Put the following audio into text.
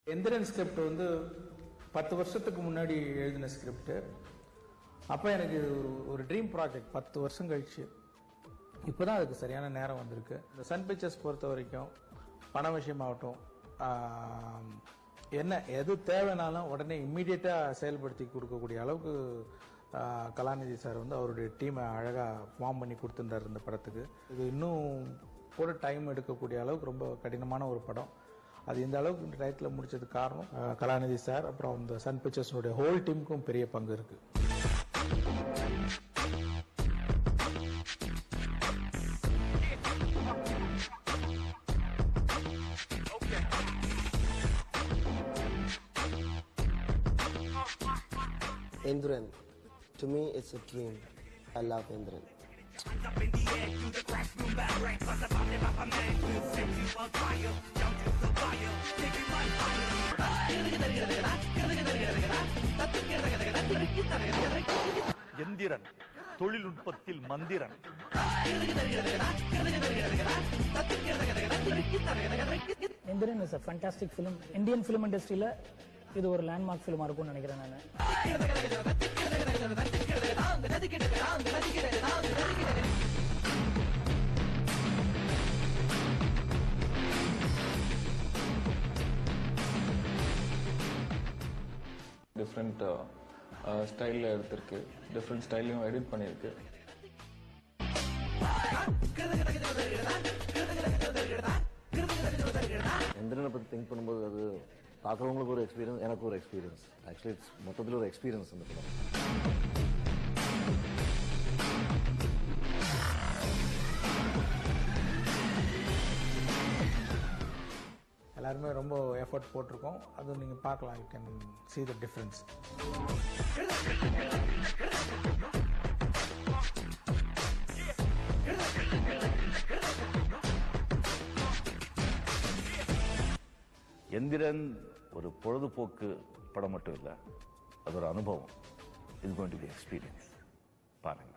Enthiran script வந்து பத்து வருஷத்துக்கு முன்னாடி எழுதின ஸ்கிரிப்ட் அப்போ எனக்கு ஒரு ஒரு ட்ரீம் ப்ராஜெக்ட் பத்து வருஷம் கழிச்சு இப்போதான் அதுக்கு சரியான நேரம் வந்திருக்கு இந்த சன் பிக்சர்ஸ் பொறுத்த வரைக்கும் பண விஷயமாகட்டும் ஆம், என்ன எது தேவைனாலும் உடனே இம்மீடியட்டாக செயல்படுத்தி கொடுக்கக்கூடிய அளவுக்கு ஆ, கலாநிதி சார் வந்து அவருடைய டீமை அழகாக ஃபார்ம் பண்ணி கொடுத்துருந்தார் இந்த படத்துக்கு இது இன்னும் கூட டைம் எடுக்கக்கூடிய அளவுக்கு ரொம்ப கடினமான ஒரு படம் அது இந்த அளவுக்கு இந்த டயத்தில் முடிச்சதுக்கு காரணம் ஆ, கலாநிதி சார் அப்புறம் இந்த சன் பிக்சர்ஸ்னுடைய ஹோல் டீமுக்கும் பெரிய பங்கு இருக்குது Indran. To me, it's a dream. I love Indran. Enthiran தொழில்நுட்பத்தில் மந்திரன் Enthiran is a fantastic film Indian film இண்டஸ்ட்ரியில் இது ஒரு லேண்ட்மார்க் ஃபிலிமாக இருக்கும்னு நினைக்கிறேன் நான் டிஃப்ரெண்ட் ஸ்டைலில் எடுத்திருக்கு டிஃப்ரெண்ட் ஸ்டைலையும் எடிட் பண்ணியிருக்கு எந்திரனை பற்றி திங்க் பண்ணும்போது அது பார்க்குறவங்களுக்கு ஒரு எக்ஸ்பீரியன்ஸ் எனக்கு ஒரு எக்ஸ்பீரியன்ஸ் ஆக்சுவலி இட்ஸ் மொத்தத்தில் ஒரு எக்ஸ்பீரியன்ஸ் அந்த படம் எல்லாருமே ரொம்ப எஃபர்ட் போட்டிருக்கோம் அது நீங்கள் பார்க்கலாம் you can see the difference Enthiran ஒரு பொழுதுபோக்கு படம் மட்டும் இல்லை அது ஒரு அனுபவம் இது going to be எக்ஸ்பீரியன்ஸ் பாருங்க